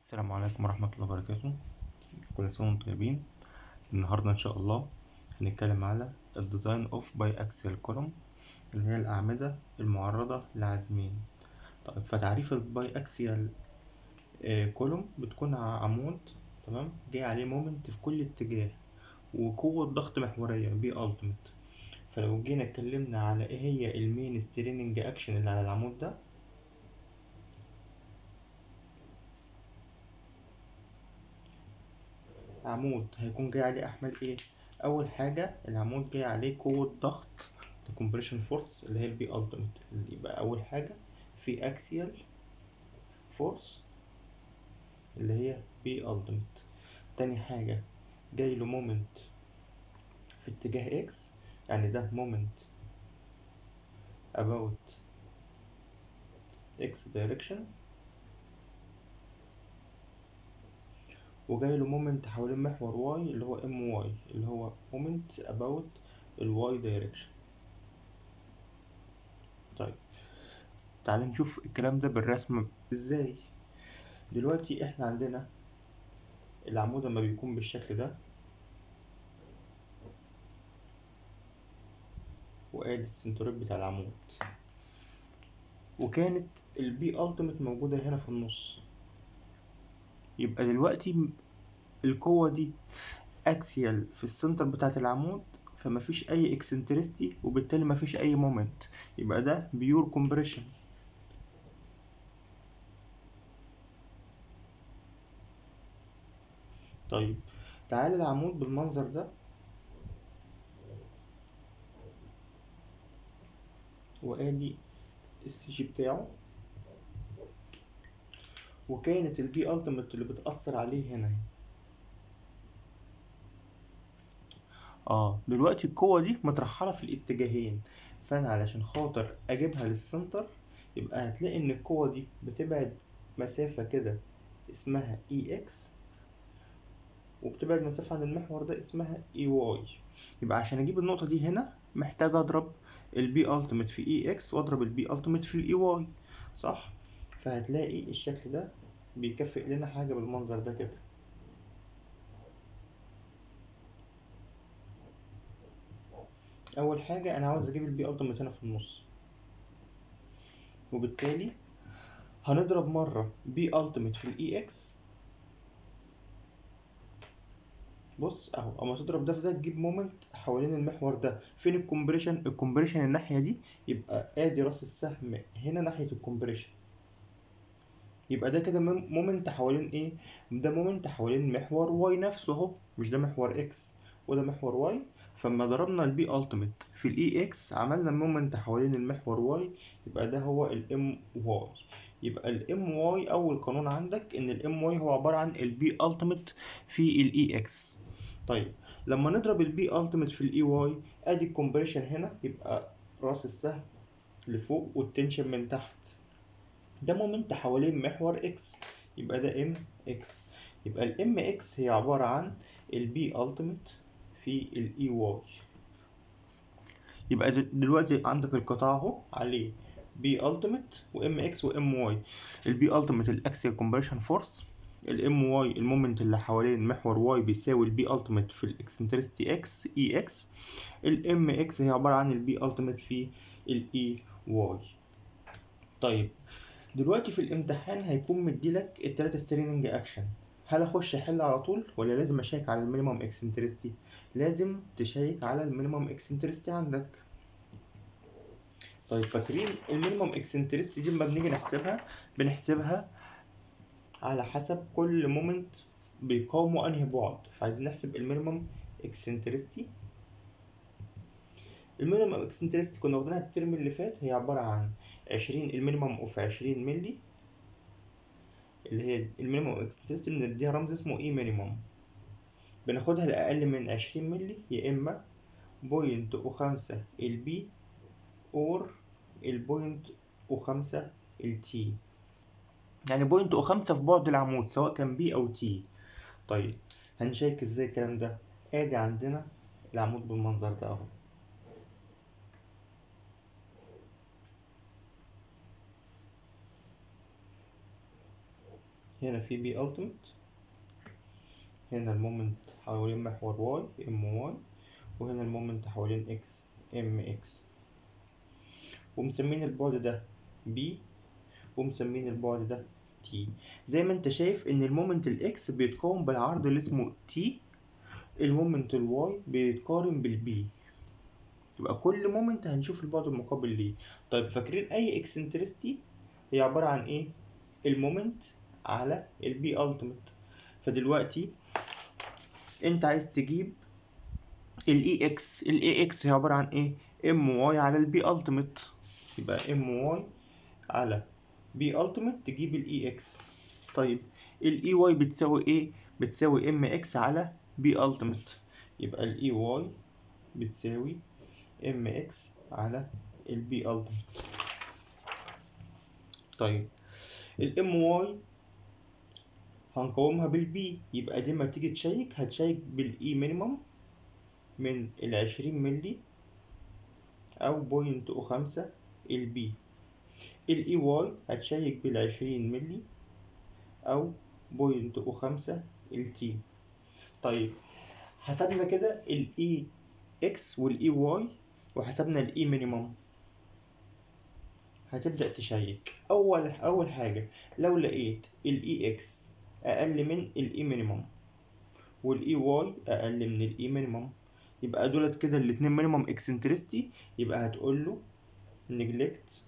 السلام عليكم ورحمة الله وبركاته كل سنة وانتم طيبين النهاردة إن شاء الله هنتكلم على الديزاين اوف باي اكسيال كولوم اللي هي الأعمدة المعرضة لعازمين طيب فتعريف الباي اكسيال كولوم بتكون ع- عمود تمام جاي عليه مومنت في كل اتجاه وقوة ضغط محورية بي التيميت فلو جينا اتكلمنا على ايه هي المين ستريننج اكشن اللي على العمود ده عمود هيكون جاي عليه احمال ايه اول حاجه العمود جاي عليه قوه ضغط الكمبريشن فورس اللي هي البي التيميت يبقى اول حاجه في اكسيال فورس اللي هي بي التيميت تاني حاجه جاي له مومنت في اتجاه اكس يعني ده مومنت about x direction وجاي له مومنت حوالين محور واي اللي هو ام واي اللي هو مومنت about الواي دايركشن طيب تعال نشوف الكلام ده بالرسم ازاي دلوقتي احنا عندنا العمود لما بيكون بالشكل ده وادي السنترويد بتاع العمود وكانت البي التيميت موجودة هنا في النص يبقى دلوقتي القوة دي اكسيال في السنتر بتاعت العمود فمفيش اي اكسنترستي وبالتالي مفيش اي مومنت يبقى ده بيور كومبريشن طيب تعالى العمود بالمنظر ده وادي السي جي بتاعه وكانت البي التيميت اللي بتأثر عليه هنا اه دلوقتي القوة دي مترحلة في الاتجاهين فانا علشان خاطر اجيبها للسنتر يبقى هتلاقي ان القوة دي بتبعد مسافة كده اسمها اي اكس وبتبعد مسافة عن المحور ده اسمها اي واي يبقى عشان اجيب النقطة دي هنا محتاج اضرب البي التيميت في اي اكس واضرب البي التيميت في الاي واي صح فهتلاقي الشكل ده بيكفئ لنا حاجة بالمنظر ده كده اول حاجه انا عاوز اجيب البي التيميت هنا في النص وبالتالي هنضرب مره بي التيميت في الاي اكس بص اهو اما تضرب ده في ده تجيب مومنت حوالين المحور ده فين الكومبريشن الكومبريشن الناحيه دي يبقى ادي راس السهم هنا ناحيه الكومبريشن يبقى ده كده مومنت حوالين ايه ده مومنت حوالين محور واي نفسه اهو مش ده محور اكس وده محور واي فلما ضربنا البي التيميت في الاي اكس عملنا مومنت حوالين المحور واي يبقى ده هو الام واي يبقى الام واي اول قانون عندك ان الام واي هو عباره عن البي التيميت في الاي اكس طيب لما نضرب البي التيميت في الاي واي ادي الكومبريشن هنا يبقى راس السهم لفوق والتنشن من تحت ده مومنت حوالين محور اكس يبقى ده ام اكس يبقى الام اكس هي عباره عن البي التيميت في الاي واي يبقى دلوقتي عندك القطاع اهو عليه بي التيميت وام اكس وام واي البي التيميت الاكسيال كومبريشن فورس الام واي المومنت اللي حوالين محور واي بيساوي البي التيميت في الاكسنترستي اكس اي اكس الام اكس هي عباره عن البي التيميت في الاي واي طيب دلوقتي في الامتحان هيكون مديلك التلاتة ستريننج اكشن هل اخش احل على طول ولا لازم اشيك على المينيمم اكسنترستي لازم تشيك على المينيمم اكسنترستي عندك طيب فاكرين المينيمم اكسنترستي دي لما بنيجي نحسبها بنحسبها على حسب كل مومنت بيقاوموا انهي بعد فعايزين نحسب المينيمم اكسنترستي المينيمم اكسنترستي كنا واخدينها الترم اللي فات هي عبارة عن عشرين المينيمم اوف عشرين ملي اللي هي المينيمم اكسنترستي بنديها رمز اسمه اي مينيمم بناخدها لأقل من عشرين ملي يا إما بوينت وخمسة البي اور البوينت وخمسة التي يعني بوينت وخمسة في بعد العمود سواء كان بي أو تي طيب هنشيك ازاي الكلام ده ادي عندنا العمود بالمنظر ده اهو هنا في بي التيمت هنا المومنت حوالين محور واي ام واي وهنا المومنت حوالين اكس ام اكس ومسمين البعد ده بي ومسمين البعد ده تي زي ما انت شايف ان المومنت الاكس بيتقاوم بالعرض اللي اسمه تي المومنت الواي بيتقارن بالبي يبقى كل مومنت هنشوف البعد المقابل ليه طيب فاكرين اي اكسنترستي هي عبارة عن ايه المومنت على البي التيمت فدلوقتي انت عايز تجيب الاي اكس الاي اكس هي عبارة عن ايه ام واي على البي التيمت يبقى ام واي على بي التيمت تجيب الاي اكس طيب الاي واي بتساوي ايه بتساوي ام اكس على بي التيمت يبقى الاي واي بتساوي ام اكس على البي التيمت طيب الام واي هنقاومها بالبي يبقى دي ما تيجي تشيك هتشيك بالاي مينيمم من العشرين ملي او بوينت او خمسة البي الاي واي هتشيك بالعشرين ملي او بوينت او خمسة التي طيب حسبنا كده الاي اكس والاي واي وحسبنا الاي مينيمم هتبدأ تشيك أول أول حاجة لو لقيت الاي اكس أقل من الاي مينيمم والاي واي أقل من الاي مينيمم يبقى دولت كده الاتنين مينيمم اكسنترستي يبقى هتقول له نجلكت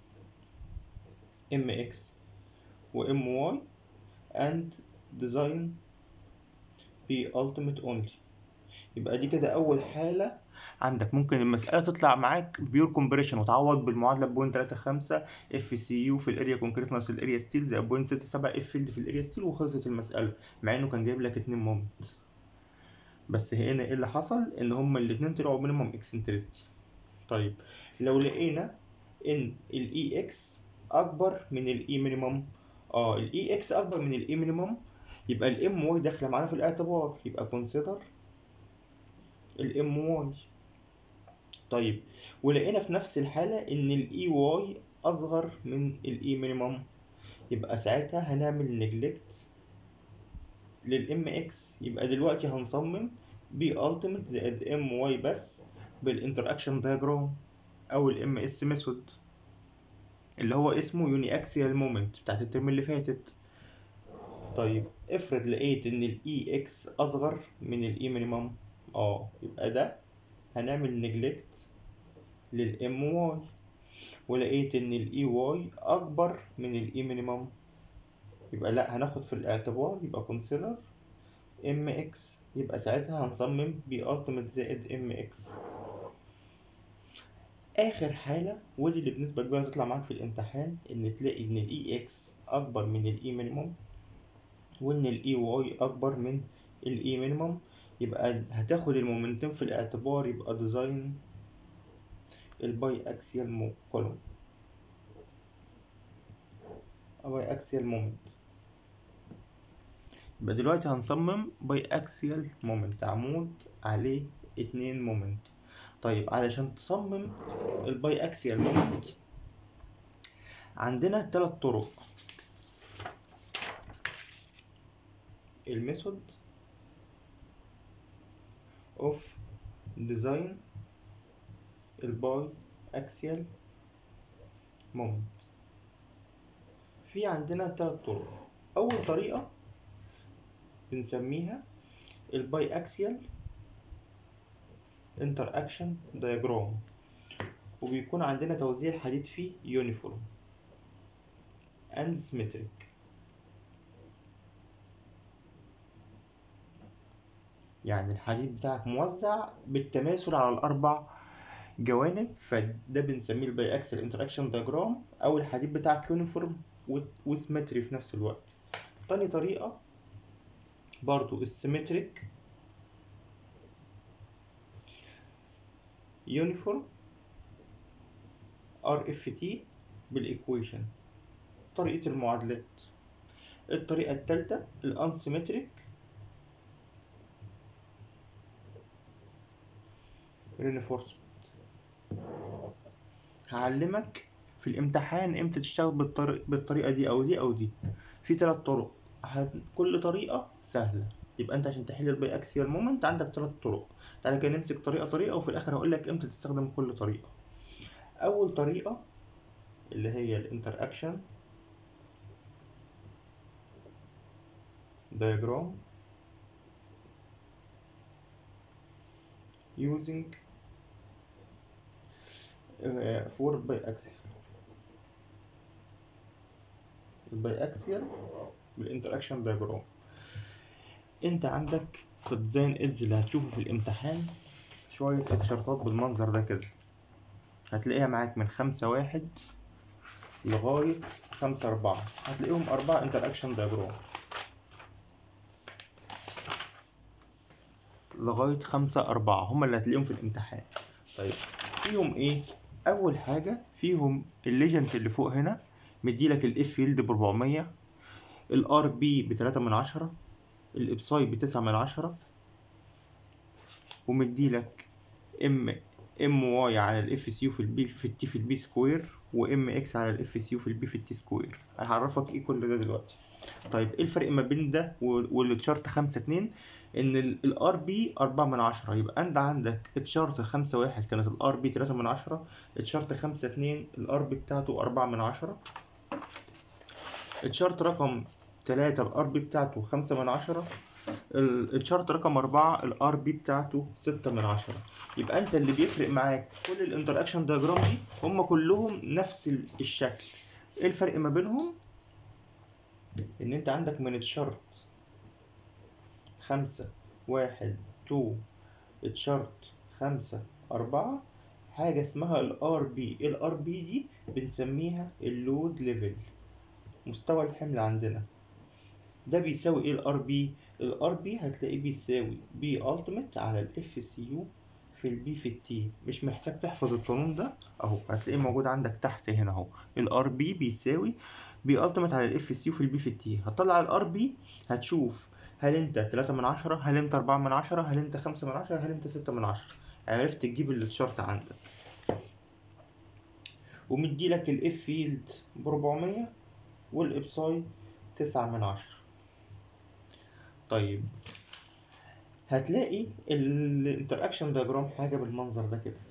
ام اكس وام واي and design be ultimate only يبقى دي كده أول حالة عندك ممكن المسألة تطلع معاك بيور كومبريشن وتعوض بالمعادلة بوينت تلاتة خمسة اف سي يو في الاريا كونكريت ناقص الاريا ستيل زي بوينت ستة سبعة اف فيلد في الاريا ستيل وخلصت المسألة مع انه كان جايب لك اتنين مومنت بس هنا ايه اللي حصل ان هما الاتنين طلعوا مينيمم اكسنترستي طيب لو لقينا ان الاي اكس اكبر من الاي مينيمم اه الاي اكس اكبر من الاي مينيمم يبقى الام واي داخله معانا في الاعتبار يبقى كونسيدر الام واي طيب ولقينا في نفس الحالة إن ال EY أصغر من ال E minimum يبقى ساعتها هنعمل نجلكت لل MX يبقى دلوقتي هنصمم B ultimate زائد MY بس بالانتراكشن دايجرام أو ال MS ميثود اللي هو اسمه يوني اكسيال مومنت بتاعت الترم اللي فاتت طيب افرض لقيت ان ال EX أصغر من ال E minimum اه يبقى ده هنعمل نجلكت للام واي ولقيت ان الاي واي اكبر من الاي مينيمم يبقى لا هناخد في الاعتبار يبقى كونسيدر ام اكس يبقى ساعتها هنصمم بي التيمت زائد ام اكس اخر حاله ودي اللي بنسبه كبيره تطلع معاك في الامتحان ان تلاقي ان الاي اكس اكبر من الاي مينيمم وان الاي واي اكبر من الاي مينيمم يبقى هتاخد المومنتين في الاعتبار يبقى ديزاين الباي اكسيال كولوم باي اكسيال مومنت يبقى دلوقتي هنصمم باي اكسيال مومنت عمود عليه اتنين مومنت طيب علشان تصمم الباي اكسيال مومنت عندنا تلات طرق الميثود of design الباي اكسيال مومنت في عندنا تلات طرق اول طريقة بنسميها الباي اكسيال انتر اكشن دايجرام وبيكون عندنا توزيع الحديد فيه يونيفورم and symmetric يعني الحديد بتاعك موزع بالتماثل على الأربع جوانب فده بنسميه الباي اكسل انتراكشن دايجرام أو الحديد بتاعك يونيفورم وسيمتري في نفس الوقت تاني طريقة برضو السيمتريك يونيفورم ار اف تي بالايكويشن طريقة المعادلات الطريقة التالتة الانسيمتريك reinforcement هعلمك في الامتحان امتى تشتغل بالطريق بالطريقة دي او دي او دي في ثلاث طرق هت... كل طريقة سهلة يبقى انت عشان تحل الباي اكسيال مومنت عندك ثلاث طرق تعالى كده نمسك طريقة طريقة وفي الاخر هقول لك امتى تستخدم كل طريقة اول طريقة اللي هي الانتر اكشن diagram using uh, for biaxial الباياكسيال بالانتراكشن دايجرام انت عندك في الديزاين ايدز اللي هتشوفه في الامتحان شوية اكشرطات بالمنظر ده كده هتلاقيها معاك من خمسة واحد لغاية خمسة أربعة هتلاقيهم أربعة انتراكشن دايجرام لغاية خمسة أربعة هما اللي هتلاقيهم في الامتحان طيب فيهم إيه؟ أول حاجة فيهم الليجنت اللي فوق هنا مديلك الاف فيلد ب 400 الار بي ب 3 من عشرة الابساي ب 9 من عشرة ومديلك ام ام واي على الاف سي يو في البي في التي في البي سكوير وام اكس على الاف سي يو في البي في التي سكوير هعرفك ايه كل ده دلوقتي طيب ايه الفرق ما بين ده والتشارت 5 2 ان الار بي 4 من عشرة يبقى انت عندك التشارت 5 1 كانت الار بي 3 من عشرة التشارت 5 2 الار بي بتاعته 4 من عشرة التشارت رقم 3 الار بي بتاعته 5 من عشرة التشارت رقم 4 الار بي بتاعته 6 من عشرة يبقى انت اللي بيفرق معاك كل الانتراكشن دايجرام دي هم كلهم نفس الشكل ايه الفرق ما بينهم ان انت عندك من التشارت خمسة واحد تو تشارت خمسة أربعة حاجة اسمها الار بي الار بي دي بنسميها اللود ليفل مستوى الحمل عندنا ده بيساوي ايه الار بي الار بي هتلاقيه بيساوي بي التيميت على الاف سي يو في البي في التي مش محتاج تحفظ القانون ده اهو هتلاقيه موجود عندك تحت هنا اهو الار بي بيساوي بي التيميت على الاف سي يو في البي في التي هتطلع الار بي هتشوف هل انت 3 من عشرة هل انت 4 من عشرة هل انت 5 من عشرة هل انت 6 من عشرة عرفت تجيب التشارت عندك ومديلك الاف فيلد ب 400 والابساي 9 من عشرة طيب هتلاقي الانتراكشن دياجرام حاجه بالمنظر ده كده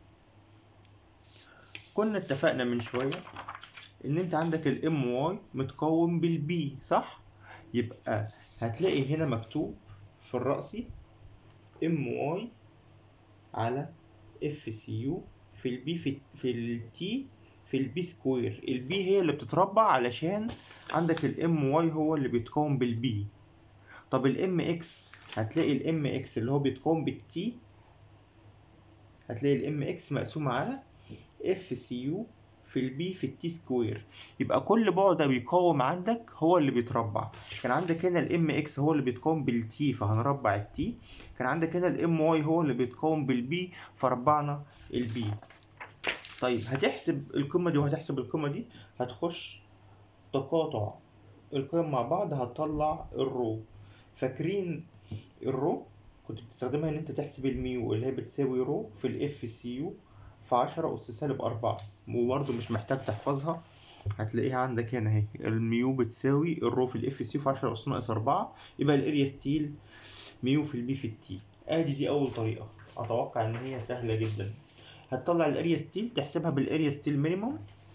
كنا اتفقنا من شويه ان انت عندك الام واي متقوم بالبي صح يبقى هتلاقي هنا مكتوب في الرأسي ام واي على اف سي يو في البي في, في التي في البي سكوير البي هي اللي بتتربع علشان عندك الام واي هو اللي بيتقوم بالبي طب الام اكس هتلاقي الام اكس اللي هو بيتقوم بالتي هتلاقي الام اكس مقسومة على اف سي يو في البي في التي سكوير يبقى كل بعد بيقاوم عندك هو اللي بيتربع كان عندك هنا الام اكس هو اللي بيتقاوم بالتي فهنربع التي كان عندك هنا الام واي هو اللي بيتقاوم بالبي فربعنا البي طيب هتحسب القيمة دي وهتحسب القيمة دي هتخش تقاطع القيم مع بعض هتطلع الرو فاكرين الرو كنت بتستخدمها ان انت تحسب الميو اللي هي بتساوي رو في الاف سي يو في عشرة أس سالب أربعة وبرضه مش محتاج تحفظها هتلاقيها عندك هنا اهي الميو بتساوي الرو في الاف سي في عشرة أس ناقص أربعة يبقى الاريا ستيل ميو في البي في التي ادي دي أول طريقة أتوقع إن هي سهلة جدا هتطلع الاريا ستيل تحسبها بالاريا ستيل مينيموم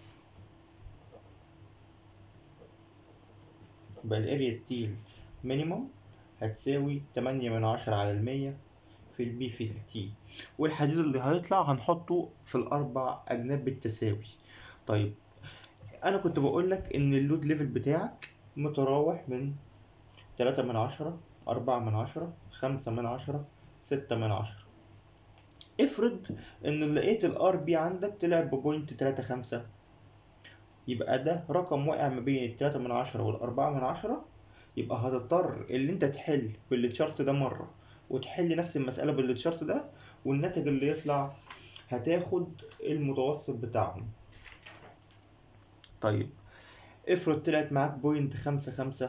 يبقى الاريا ستيل مينيموم هتساوي تمانية من عشرة على المية في البي في التي والحديد اللي هيطلع هنحطه في الأربع أجناب بالتساوي طيب أنا كنت بقولك إن اللود ليفل بتاعك متراوح من تلاتة من عشرة أربعة من عشرة خمسة من عشرة ستة من عشرة افرض إن لقيت الار بي عندك طلع ببوينت تلاتة خمسة يبقى ده رقم واقع ما بين التلاتة من عشرة والأربعة من عشرة يبقى هتضطر اللي انت تحل بالتشارت ده مرة وتحل نفس المسألة بالتشارت ده والناتج اللي يطلع هتاخد المتوسط بتاعهم طيب افرض طلعت معاك بوينت خمسة خمسة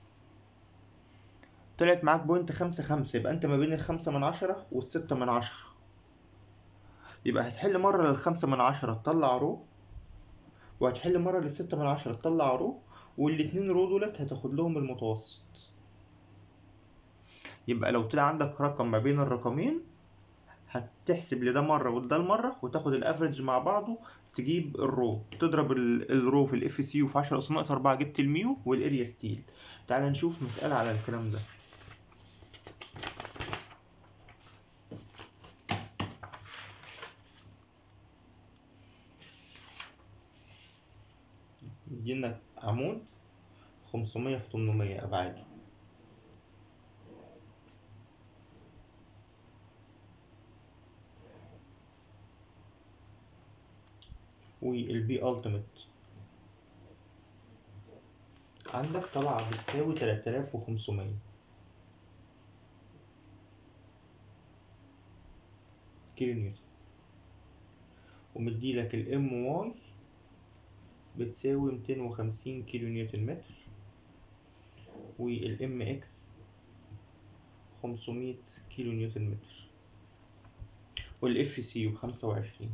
طلعت معاك بوينت خمسة خمسة يبقى انت ما بين الخمسة من عشرة والستة من عشرة يبقى هتحل مرة للخمسة من عشرة تطلع رو وهتحل مرة للستة من عشرة تطلع رو والاتنين رو دولت هتاخد لهم المتوسط يبقى لو طلع عندك رقم ما بين الرقمين هتحسب لده مرة وده مرة وتاخد الافريج مع بعضه تجيب الرو تضرب ال- الرو في الاف سي وفي 10 اس ناقص 4 جبت الميو والاريا ستيل تعال نشوف مسألة على الكلام ده يدينا عمود 500 في 800 أبعاده والبي ألتيميت عندك طبعة بتساوي 3500 كيلو نيوتن ومديلك الام واي بتساوي 250 كيلو نيوتن متر والام اكس 500 كيلو نيوتن متر والاف سي بخمسة وعشرين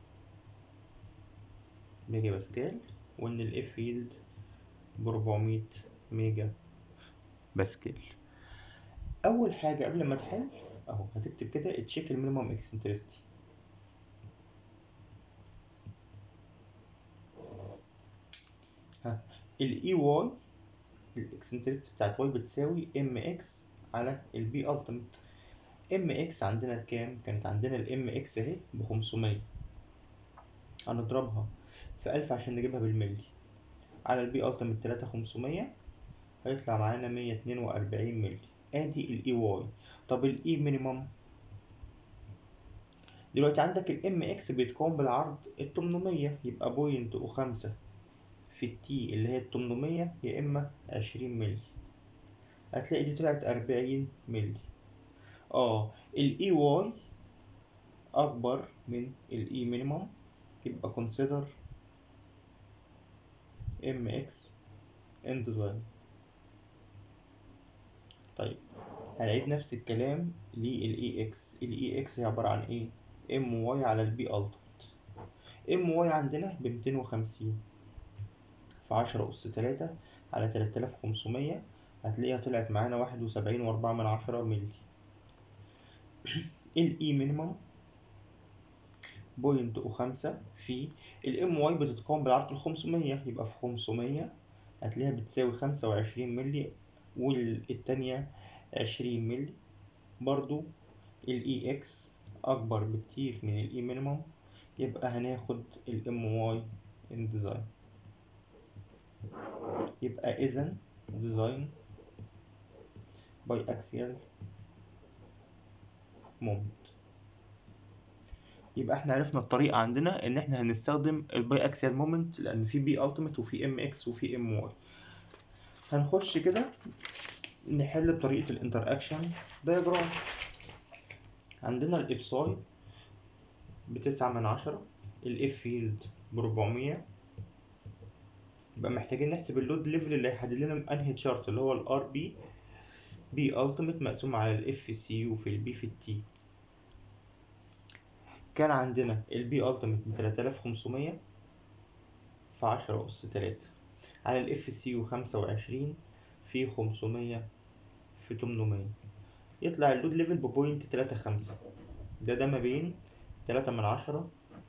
ميجا باسكال وان الاف يلد بربعمية ميجا باسكال اول حاجة قبل ما تحل اهو هتكتب كده تشيك المينيمم اكسنترستي ها الاي واي الاكسنترستي بتاعت واي بتساوي ام اكس على البي التيميت ام اكس عندنا بكام كانت عندنا الام اكس اهي ب 500 هنضربها في 1000 عشان نجيبها بالملي على البي التيميت 3500 هيطلع معانا 142 ملي ادي الاي واي طب الاي مينيمم دلوقتي عندك الام اكس بيتكون بالعرض ال 800 يبقى بوينت وخمسة في التي اللي هي ال 800 يا اما 20 ملي هتلاقي دي طلعت 40 ملي اه الاي واي اكبر من الاي مينيمم يبقى consider mx in design طيب هنعيد نفس الكلام للاي اكس الاي اكس هي عبارة عن ايه ام واي على البي التيمت ام واي عندنا ب 250 في 10 أس 3 على 3500 هتلاقيها طلعت معانا واحد وسبعين وأربعة من عشرة ملي الإي مينيمم بوينت وخمسة في الإم واي بتتكون بالعرض الخمسمية يبقى في خمسمية هتلاقيها بتساوي خمسة وعشرين ملي والتانية عشرين ملي برضو الإي إكس أكبر بكتير من الإي مينيمم يبقى هناخد الإم واي إن ديزاين يبقى إذا ديزاين باي أكسيال مومنت يبقى احنا عرفنا الطريقة عندنا ان احنا هنستخدم الباي اكسيال مومنت لان في بي التيميت وفي ام اكس وفي ام واي هنخش كده نحل بطريقة الانتر اكشن دايجرام عندنا الابساي بتسعة من عشرة الاف فيلد بربعمية يبقى محتاجين نحسب اللود ليفل اللي هيحدد لنا انهي تشارت اللي هو الار بي بي التيميت مقسوم على الاف سي يو في البي في التي كان عندنا البي التيميت ب 3500 في 10 أس 3 على الاف سي يو 25 في 500 في 800 يطلع اللود ليفل ببوينت 35 ده ده ما بين 3 من عشرة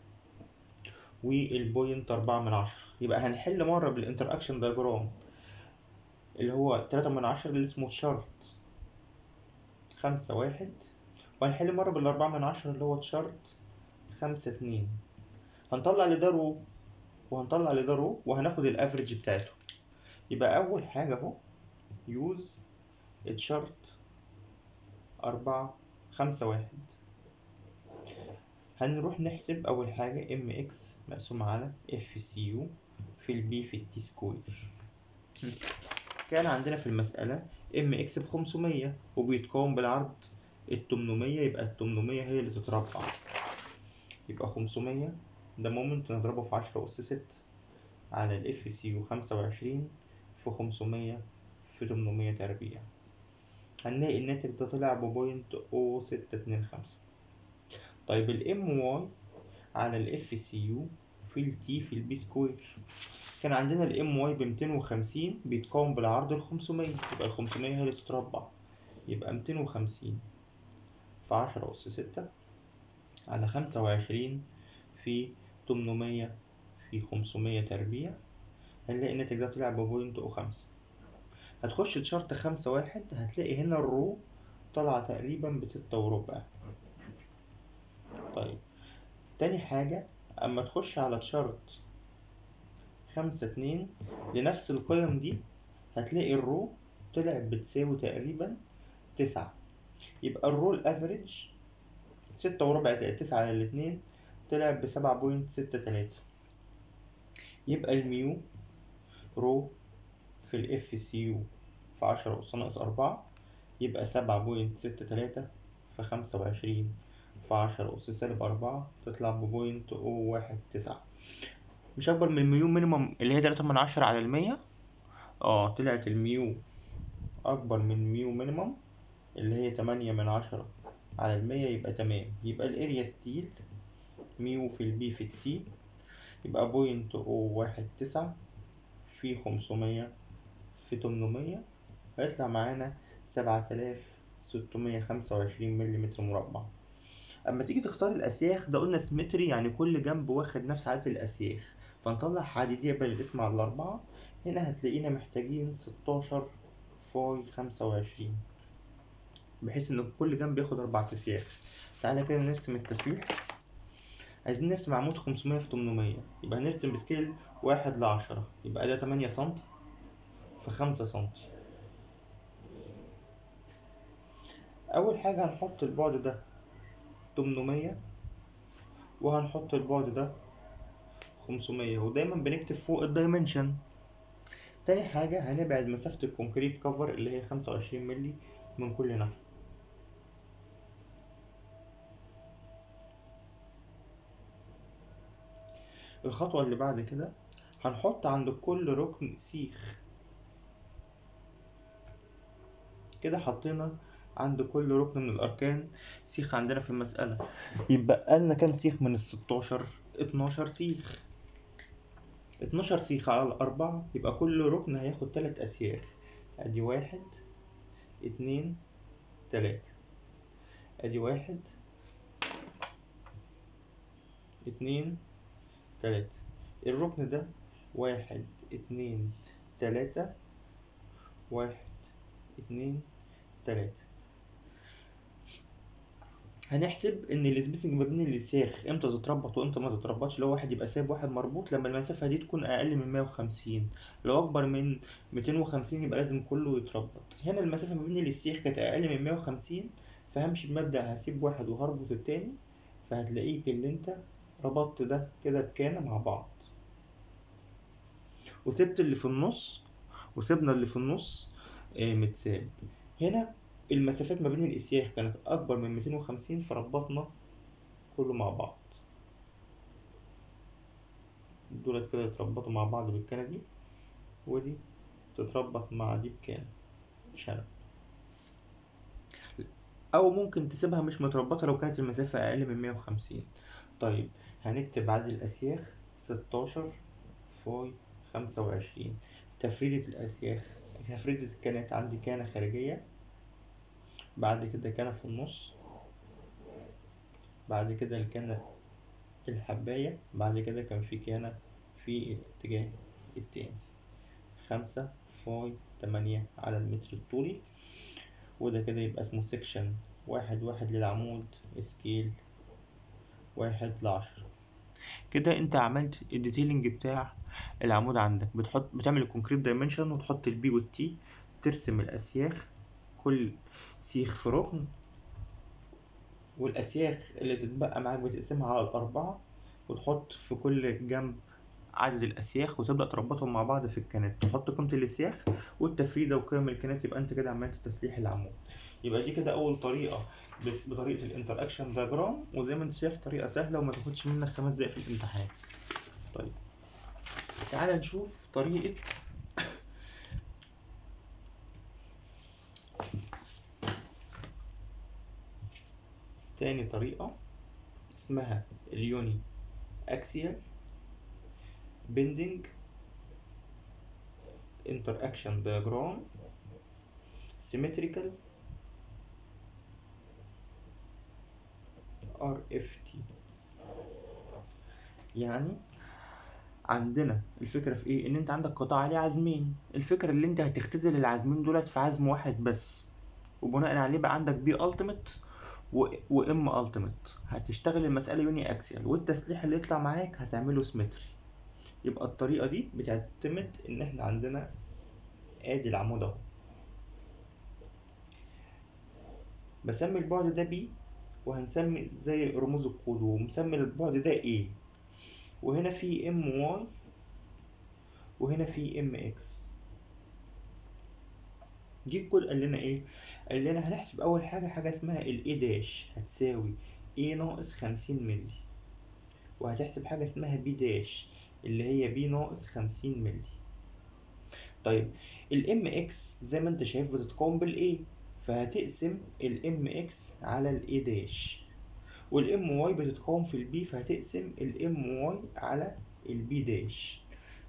والبوينت 4 من عشرة يبقى هنحل مرة بالانتر اكشن دايجرام اللي هو 3 من عشرة اللي اسمه تشارت خمسة واحد وهنحل مرة بالأربعة من عشرة اللي هو تشارت خمسة اتنين هنطلع لده رو وهنطلع لده رو وهناخد الافريج بتاعته يبقى أول حاجة أهو يوز تشارت أربعة خمسة واحد هنروح نحسب أول حاجة ام اكس مقسوم على اف سي يو في البي في التي سكوير كان عندنا في المسألة ام اكس بخمسمية وبيتكون بالعرض التمنمية يبقى التمنمية هي اللي تتربع يبقى خمسمية ده مومنت نضربه في عشرة أس ست على الاف سي يو خمسة وعشرين في خمسمية في تمنمية تربيع هنلاقي الناتج ده طلع ببوينت او ستة اتنين خمسة طيب الام واي على الاف سي يو في في التي في البي سكوير كان عندنا الام واي ب 250 بيتقاوم بالعرض ال 500 يبقى ال 500 هي اللي تتربع يبقى 250 في 10 أس 6 على 25 في 800 في 500 تربيع هنلاقي الناتج ده طلع ببوينت أو خمسة هتخش تشارت خمسة واحد هتلاقي هنا الرو طالعة تقريبا بستة وربع طيب تاني حاجة أما تخش على تشارت خمسة اتنين لنفس القيم دي هتلاقي الرو طلعت بتساوي تقريبا تسعة يبقى الرو الافريج ستة وربع زائد تسعة على الاتنين طلع بسبعة بوينت ستة تلاتة يبقى الميو رو في الاف سي يو في عشرة أس ناقص أربعة يبقى سبعة بوينت ستة تلاتة في خمسة وعشرين في عشرة أس سالب أربعة تطلع ببوينت أو واحد تسعة مش أكبر من الميو مينيمم اللي هي تلاتة من عشرة على المية اه طلعت الميو أكبر من ميو مينيمم اللي هي تمانية من عشرة على المية يبقى تمام يبقى الاريا ستيل ميو في البي في التي يبقى بوينت أو واحد تسعة في خمسمية في تمنمية هيطلع معانا سبعة آلاف ستمية خمسة وعشرين مليمتر مربع أما تيجي تختار الأسياخ ده قلنا سيمتري يعني كل جنب واخد نفس عدد الأسياخ فنطلع حديدية بالاسم على الأربعة هنا هتلاقينا محتاجين ستاشر فاي خمسة وعشرين بحيث إن كل جنب ياخد أربع أسياخ تعالى كده نرسم التسليح عايزين نرسم عمود خمسمية في تمنمية يبقى هنرسم بسكيل واحد لعشرة يبقى ده تمانية سنتي في خمسة سنتي أول حاجة هنحط البعد ده تمنمية وهنحط البعد ده خمسمية ودايما بنكتب فوق الدايمنشن تاني حاجة هنبعد مسافة الكونكريت كفر اللي هي خمسة وعشرين ملي من كل ناحية الخطوة اللي بعد كده هنحط عند كل ركن سيخ كده حطينا عند كل ركن من الأركان سيخ عندنا في المسألة يبقى لنا كام سيخ من الستاشر اتناشر سيخ اتناشر سيخ على الأربعة يبقى كل ركن هياخد تلات أسياخ أدي واحد اتنين تلاتة أدي واحد اتنين تلاتة الركن ده واحد اتنين تلاتة واحد اتنين تلاتة هنحسب ان السبيسنج ما بين الاسياخ امتى تتربط وامتى ما تتربطش اللي هو واحد يبقى سايب واحد مربوط لما المسافة دي تكون اقل من 150 لو اكبر من 250 يبقى لازم كله يتربط هنا المسافة ما بين الاسياخ كانت اقل من 150 فهمشي بمبدأ هسيب واحد وهربط التاني فهتلاقيك اللي انت ربطت ده كده بكان مع بعض وسبت اللي في النص وسيبنا اللي في النص آه، متساب هنا المسافات ما بين الاسياخ كانت اكبر من 250 فربطنا كله مع بعض دولت كده يتربطوا مع بعض بالكنة دي ودي تتربط مع دي بكان شنب او ممكن تسيبها مش متربطة لو كانت المسافة اقل من 150 طيب هنكتب عدد الاسياخ 16 فاي 25 تفريدة الاسياخ تفريدة الكانات عندي كانة خارجية بعد كده كان في النص بعد كده الكنة الحباية بعد كده كان في كنة في الاتجاه التاني خمسة فاي تمانية على المتر الطولي وده كده يبقى اسمه سكشن واحد واحد للعمود سكيل واحد لعشرة كده انت عملت الديتيلنج بتاع العمود عندك بتحط بتعمل الكونكريت دايمنشن وتحط البي والتي ترسم الاسياخ كل سيخ في ركن والأسياخ اللي تتبقى معاك بتقسمها على الأربعة وتحط في كل جنب عدد الأسياخ وتبدأ تربطهم مع بعض في الكنات تحط قيمة الأسياخ والتفريدة وقيم الكنات يبقى أنت كده عملت تسليح العمود يبقى دي كده أول طريقة ب- بطريقة الانتر اكشن دياجرام وزي ما انت شايف طريقة سهلة وما تاخدش منك خمس دقايق في الامتحان طيب تعالى نشوف طريقة تاني طريقة اسمها اليوني اكسيال bending interaction diagram symmetrical RFT يعني عندنا الفكرة في ايه ان انت عندك قطاع عليه عزمين الفكرة اللي انت هتختزل العزمين دولت في عزم واحد بس وبناء عليه بقى عندك بي التيميت وام التيميت هتشتغل المسألة يوني اكسيال والتسليح اللي يطلع معاك هتعمله سيمتري يبقى الطريقة دي بتعتمد ان احنا عندنا ادي العمود اهو بسمي البعد ده بي وهنسمي زي رموز الكود ومسمي البعد ده ايه وهنا في ام واي وهنا في ام اكس جه الكود قال لنا ايه قال لنا هنحسب اول حاجه حاجه اسمها الاي داش هتساوي ايه ناقص خمسين ملي وهتحسب حاجه اسمها بي داش اللي هي بي ناقص خمسين ملي طيب الام اكس زي ما انت شايف بتتقاوم بالايه فهتقسم الام اكس على الاي داش والام واي بتتقاوم في البي فهتقسم الام واي على البي داش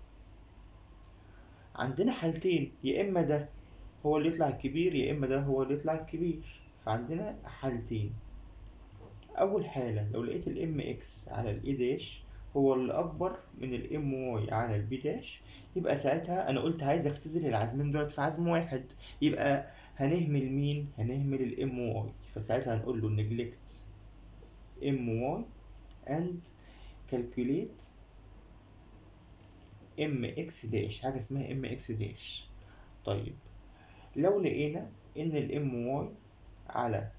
عندنا حالتين يا اما ده هو اللي يطلع الكبير يا اما ده هو اللي يطلع الكبير فعندنا حالتين اول حاله لو لقيت الام اكس على الاي داش هو اللي اكبر من الام واي على البي داش يبقى ساعتها انا قلت عايز اختزل العزمين دولت في عزم واحد يبقى هنهمل مين هنهمل الام واي فساعتها هنقول له neglect my and calculate mx داش حاجة اسمها mx داش طيب لو لقينا ان الام واي على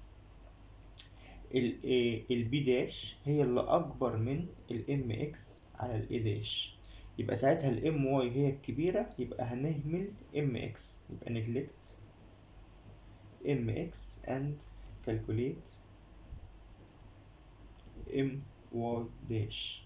البي داش هي اللي اكبر من الام اكس على الاي داش يبقى ساعتها الام واي هي الكبيرة يبقى هنهمل ام اكس يبقى neglect mx and calculate ام واي داش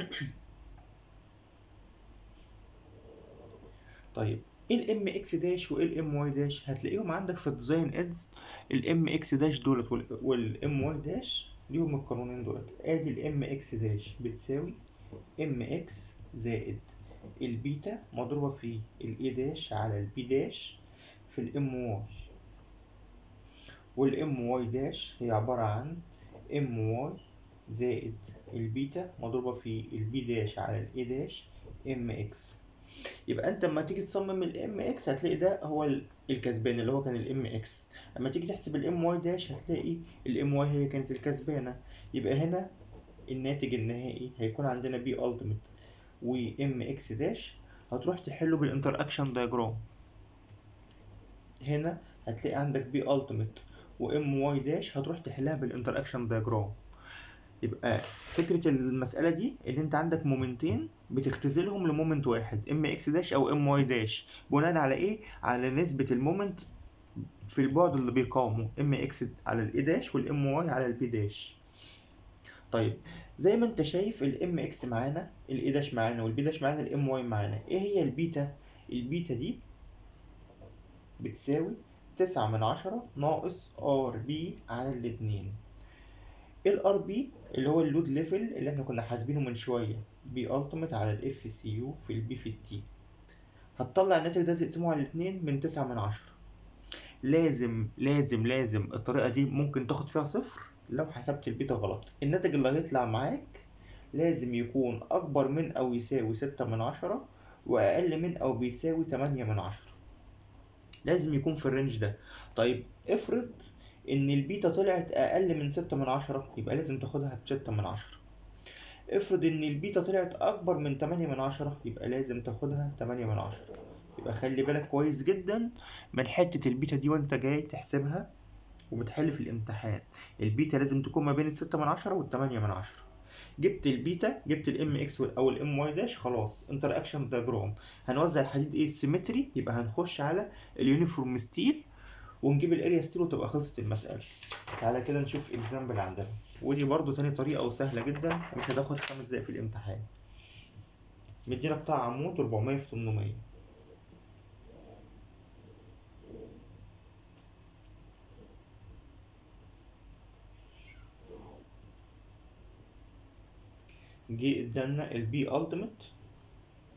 طيب ايه الام اكس داش وايه الام واي داش هتلاقيهم عندك في الديزاين ادز الام اكس داش دولت والام واي داش ليهم القانونين دولت ادي الام اكس داش بتساوي ام اكس زائد البيتا مضروبة في الاي داش على البي داش في الام واي والام واي داش هي عبارة عن ام واي زائد البيتا مضروبة في البي داش على الاي داش ام اكس يبقى انت لما تيجي تصمم الام اكس هتلاقي ده هو الكسبان اللي هو كان الام اكس اما تيجي تحسب الام واي داش هتلاقي الام واي هي كانت الكسبانة يبقى هنا الناتج النهائي هيكون عندنا بي التيميت وام اكس داش هتروح تحله بالانتر اكشن دايجرام هنا هتلاقي عندك بي التيميت وام واي داش هتروح تحلها بالانتر اكشن دايجرام يبقى فكرة المسألة دي إن أنت عندك مومنتين بتختزلهم لمومنت واحد ام اكس داش أو ام واي داش بناء على إيه؟ على نسبة المومنت في البعد اللي بيقاومه ام اكس على الاي داش والام واي على البي داش طيب زي ما انت شايف الام اكس معانا الاي داش معانا والبي داش معانا الام واي معانا ايه هي البيتا البيتا دي بتساوي تسعة من عشرة ناقص ار بي على الاتنين الار بي اللي هو اللود ليفل اللي احنا كنا حاسبينه من شويه بي التيميت على الاف سي يو في البي في التي هتطلع الناتج ده تقسمه على الاتنين من تسعة من عشرة لازم لازم لازم الطريقة دي ممكن تاخد فيها صفر لو حسبت البيتا غلط الناتج اللي هيطلع معاك لازم يكون أكبر من أو يساوي ستة من عشرة وأقل من أو بيساوي تمانية من عشرة لازم يكون في الرينج ده طيب افرض ان البيتا طلعت اقل من ستة من عشرة يبقى لازم تاخدها بستة من عشرة افرض ان البيتا طلعت اكبر من تمانية من عشرة يبقى لازم تاخدها تمانية من عشرة يبقى خلي بالك كويس جدا من حتة البيتا دي وانت جاي تحسبها وبتحل في الامتحان البيتا لازم تكون ما بين الستة من عشرة والتمانية من عشرة جبت البيتا جبت الام اكس او الام واي داش خلاص انتر اكشن دايجرام هنوزع الحديد ايه سيمتري يبقى هنخش على اليونيفورم ستيل ونجيب الاريا ستيل وتبقى خلصت المسألة تعالى كده نشوف اكزامبل عندنا ودي برضو تاني طريقة وسهلة جدا مش هتاخد خمس دقايق في الامتحان مدينا قطاع عمود 400 في 800 جه ادالنا البي التيميت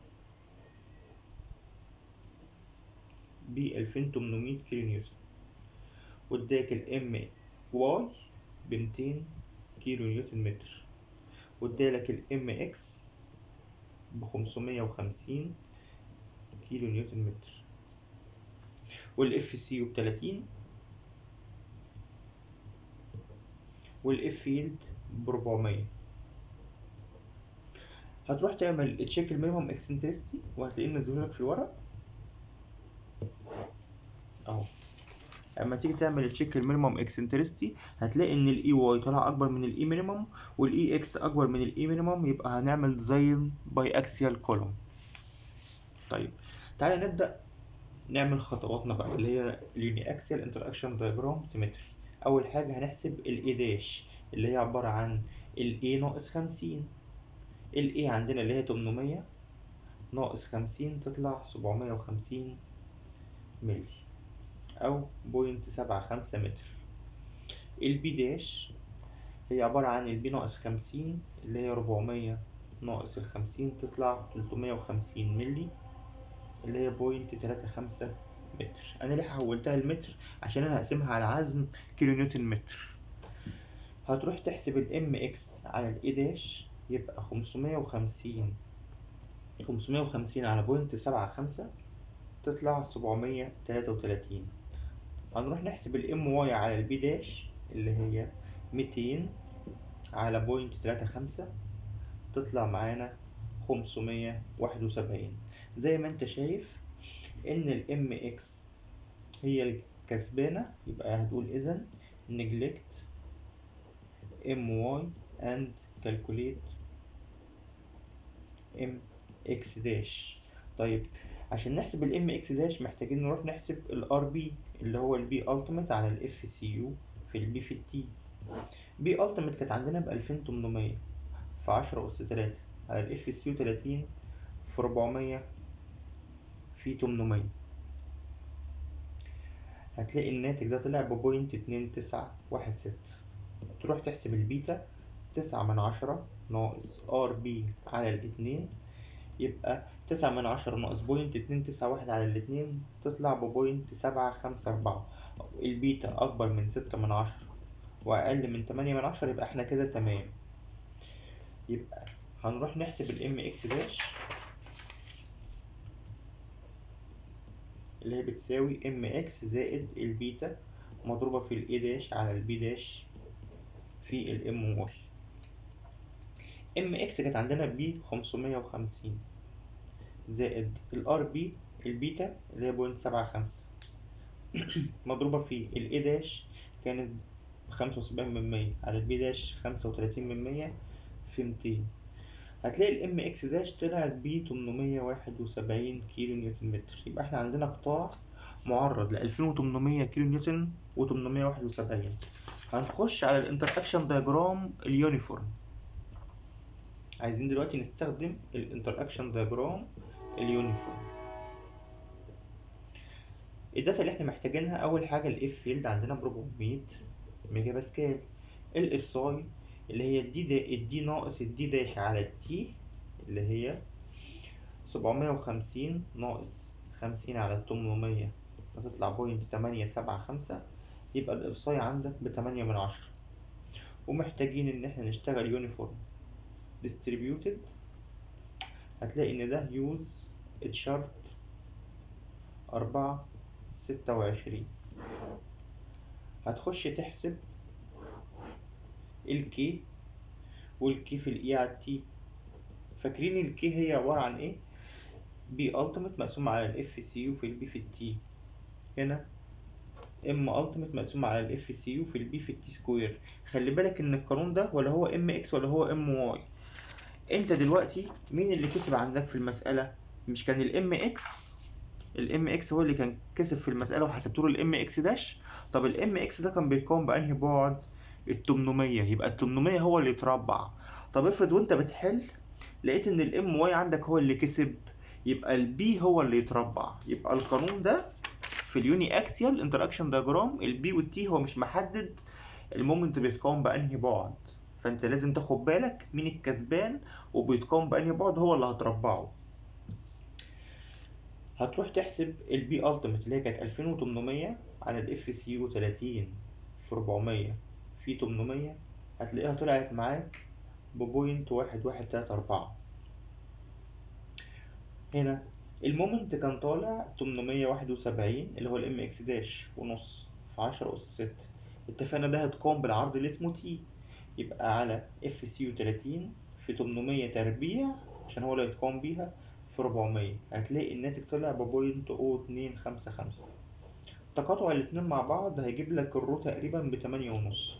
ب 2800 كيلو نيوتن واداك الام واي ب 200 كيلو نيوتن متر وادالك الام اكس ب 550 كيلو نيوتن متر والاف سي ب 30 والاف فيلد ب 400 هتروح تعمل تشيك المينيمم اكسنتريستي وهتلاقيه منزله لك في الورق اهو اما تيجي تعمل تشيك المينيمم اكسنتريستي هتلاقي ان الاي واي طلع اكبر من الاي مينيمم والاي اكس اكبر من الاي مينيمم يبقى هنعمل ديزاين باي اكسيال كولوم طيب تعالى نبدا نعمل خطواتنا بقى اللي هي اليوني اكسيال انتراكشن دايجرام سيمتري اول حاجه هنحسب الاي داش اللي هي عباره عن الاي ناقص 50 الاي عندنا اللي هي 800 ناقص 50 تطلع 750 ملي أو بوينت سبعة خمسة متر البي داش هي عبارة عن البي ناقص خمسين اللي هي ربعمية ناقص الخمسين تطلع تلتمية وخمسين ملي اللي هي بوينت تلاتة خمسة متر أنا ليه حولتها المتر عشان أنا هقسمها على عزم كيلو نيوتن متر هتروح تحسب الام اكس على الاي داش يبقى خمسمية وخمسين خمسمية وخمسين على بوينت سبعة خمسة تطلع سبعمية تلاتة وتلاتين هنروح نحسب الام واي على البي داش اللي هي ميتين على بوينت تلاتة خمسة تطلع معانا خمسمية واحد وسبعين زي ما انت شايف ان الام اكس هي الكسبانة يبقى هتقول اذا neglect my and calculate mx dash طيب عشان نحسب الام اكس داش محتاجين نروح نحسب الار بي اللي هو البي التيميت على الاف سي يو في البي في التي بي التيميت كانت عندنا ب 2800 في 10 أس 3 على الاف سي يو 30 في 400 في 800 هتلاقي الناتج ده طلع ببوينت اتنين تسعة واحد ستة تروح تحسب البيتا تسعة من عشرة ناقص ار بي على الاتنين يبقى تسعة من عشرة ناقص بوينت اتنين تسعة واحد على الاتنين تطلع ببوينت سبعة خمسة أربعة البيتا أكبر من ستة من عشرة وأقل من تمانية من عشرة يبقى احنا كده تمام يبقى هنروح نحسب الام اكس داش اللي هي بتساوي ام اكس زائد البيتا مضروبة في الاي داش على البي داش في الام واي ام اكس كانت عندنا ب 550 زائد الار بي البيتا اللي هي بوينت سبعة خمسة مضروبة في الاي داش كانت خمسة وسبعين من مية على البي داش خمسة وتلاتين من مية في ميتين هتلاقي الام اكس داش طلعت ب 871 كيلو نيوتن متر يبقى احنا عندنا قطاع معرض ل 2800 كيلو نيوتن و 871 هنخش على الانتر اكشن دايجرام اليونيفورم عايزين دلوقتي نستخدم الانتر اكشن دايجرام اليونيفورم الداتا اللي احنا محتاجينها اول حاجه الاف فيلد عندنا ب 400 ميجا باسكال الافصاي اللي هي الدي دا الدي ناقص الدي داش على التي اللي هي 750 ناقص 50 على 800 هتطلع بوينت تمانية سبعة خمسة يبقى الإفصاي عندك بتمانية من عشرة ومحتاجين إن احنا نشتغل يونيفورم distributed هتلاقي إن ده يوز اتشارت أربعة ستة وعشرين هتخش تحسب الكي والكي في الاي على التي فاكرين الكي هي عبارة عن ايه؟ بي التيميت مقسوم على الاف سي يو في البي في التي هنا ام التيميت مقسوم على الاف سي يو في البي في التي سكوير خلي بالك ان القانون ده ولا هو ام اكس ولا هو ام واي انت دلوقتي مين اللي كسب عندك في المسألة مش كان الام اكس الام اكس هو اللي كان كسب في المسألة وحسبت له الام اكس داش طب الام اكس ده كان بيتكون بأنهي بعد ال 800 يبقى ال 800 هو اللي يتربع طب افرض وانت بتحل لقيت ان الام واي عندك هو اللي كسب يبقى البي هو اللي يتربع يبقى القانون ده في اليوني اكسيال انتراكشن دايجرام البي والتي هو مش محدد المومنت بيتكون بأنهي بعد فانت لازم تاخد بالك مين الكسبان وبيتكون بأنهي بعد هو اللي هتربعه هتروح تحسب البي التيمت اللي هي كانت 2800 على الاف سي يو 30 في 400 في 800 هتلاقيها طلعت معاك ببوينت واحد واحد تلاتة أربعة هنا المومنت كان طالع 871 اللي هو الام اكس داش ونص في 10 أس 6 اتفقنا ده هتقوم بالعرض اللي اسمه تي يبقى على اف سي يو 30 في 800 تربيع عشان هو اللي هيتقوم بيها في 400 هتلاقي الناتج طلع ببوينت او اتنين خمسة خمسة تقاطع الاتنين مع بعض هيجيب لك الرو تقريبا بتمانية ونص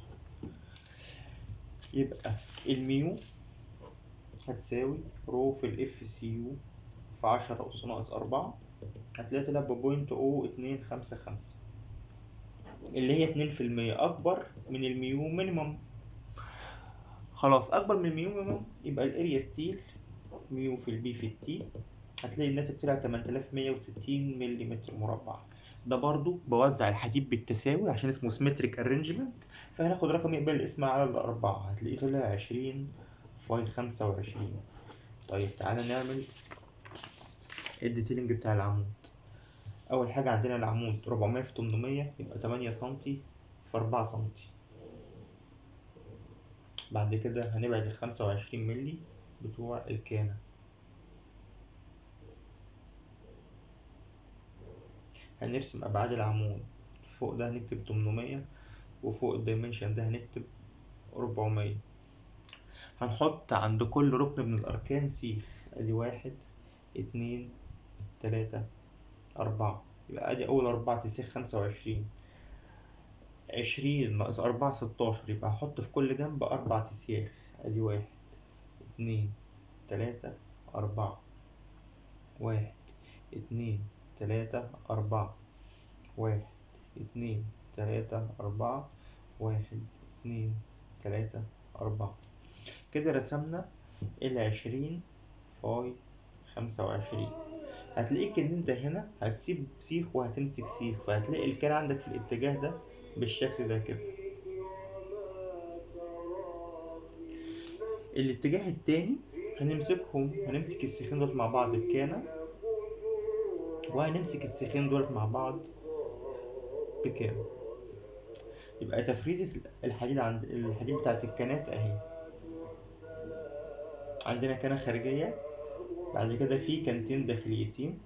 يبقى الميو هتساوي رو في الاف سي يو في عشرة أس ناقص أربعة هتلاقي طلع ببوينت او اتنين خمسة خمسة اللي هي اتنين في المية أكبر من الميو مينيمم خلاص أكبر من الميو مينيمم يبقى الاريا ستيل ميو في البي في التي هتلاقي الناتج طلع 8160 ملم مربع ده برضو بوزع الحديد بالتساوي عشان اسمه سيمتريك ارينجمنت فهناخد رقم يقبل الاسم على الأربعة هتلاقيه طلع 20 فاي 25 طيب تعالى نعمل الديتيلنج بتاع العمود أول حاجة عندنا العمود 400 في 800 يبقى 8 سنتي في 4 سنتي بعد كده هنبعد ال 25 ملي بتوع الكانة هنرسم أبعاد العمود فوق ده هنكتب 800 وفوق الدايمنشن ده هنكتب 400 هنحط عند كل ركن من الأركان سيخ أدي واحد اتنين تلاتة أربعة يبقى أدي أول أربعة تسيخ خمسة وعشرين عشرين ناقص أربعة ستاشر يبقى هحط في كل جنب أربع تسياخ أدي واحد اتنين تلاتة أربعة واحد اتنين تلاتة أربعة واحد اتنين تلاتة أربعة واحد اتنين تلاتة أربعة كده رسمنا العشرين فاي خمسة وعشرين هتلاقيك إن أنت هنا هتسيب سيخ وهتمسك سيخ فهتلاقي الكان عندك في الاتجاه ده بالشكل ده كده الاتجاه التاني هنمسكهم هنمسك السيخين دول مع بعض بكانة وهنمسك السيخين دول مع بعض بكام يبقى تفريدة الحديد عند الحديد بتاعت الكانات اهي عندنا كانة خارجية بعد كده في كانتين داخليتين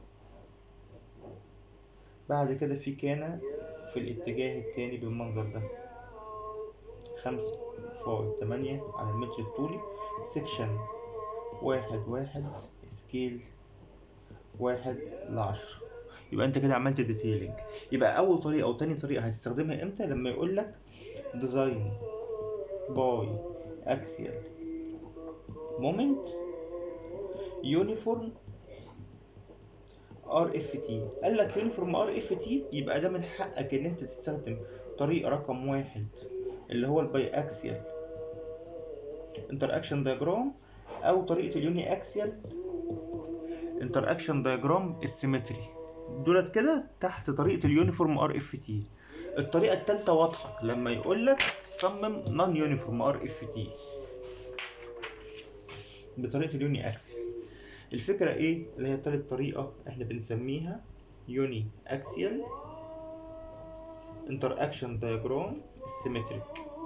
بعد كده في كانة في الاتجاه التاني بالمنظر ده خمسة فاي تمانية على المتر الطولي سكشن واحد واحد سكيل واحد لعشرة يبقى انت كده عملت ديتيلنج يبقى اول طريقه او تاني طريقه هتستخدمها امتى لما يقول لك ديزاين باي اكسيال مومنت يونيفورم ار اف تي قال لك يونيفورم ار اف تي يبقى ده من حقك ان انت تستخدم طريقه رقم واحد اللي هو الباي اكسيال انتر اكشن دايجرام او طريقه اليوني اكسيال انتر اكشن دايجرام السيمتري دولت كده تحت طريقة اليونيفورم ار اف تي الطريقة التالتة واضحة لما يقول لك صمم نون يونيفورم ار اف تي بطريقة اليوني اكسل الفكرة ايه اللي هي تالت طريقة احنا بنسميها يوني اكسيال انتر اكشن دايجرام سيمتريك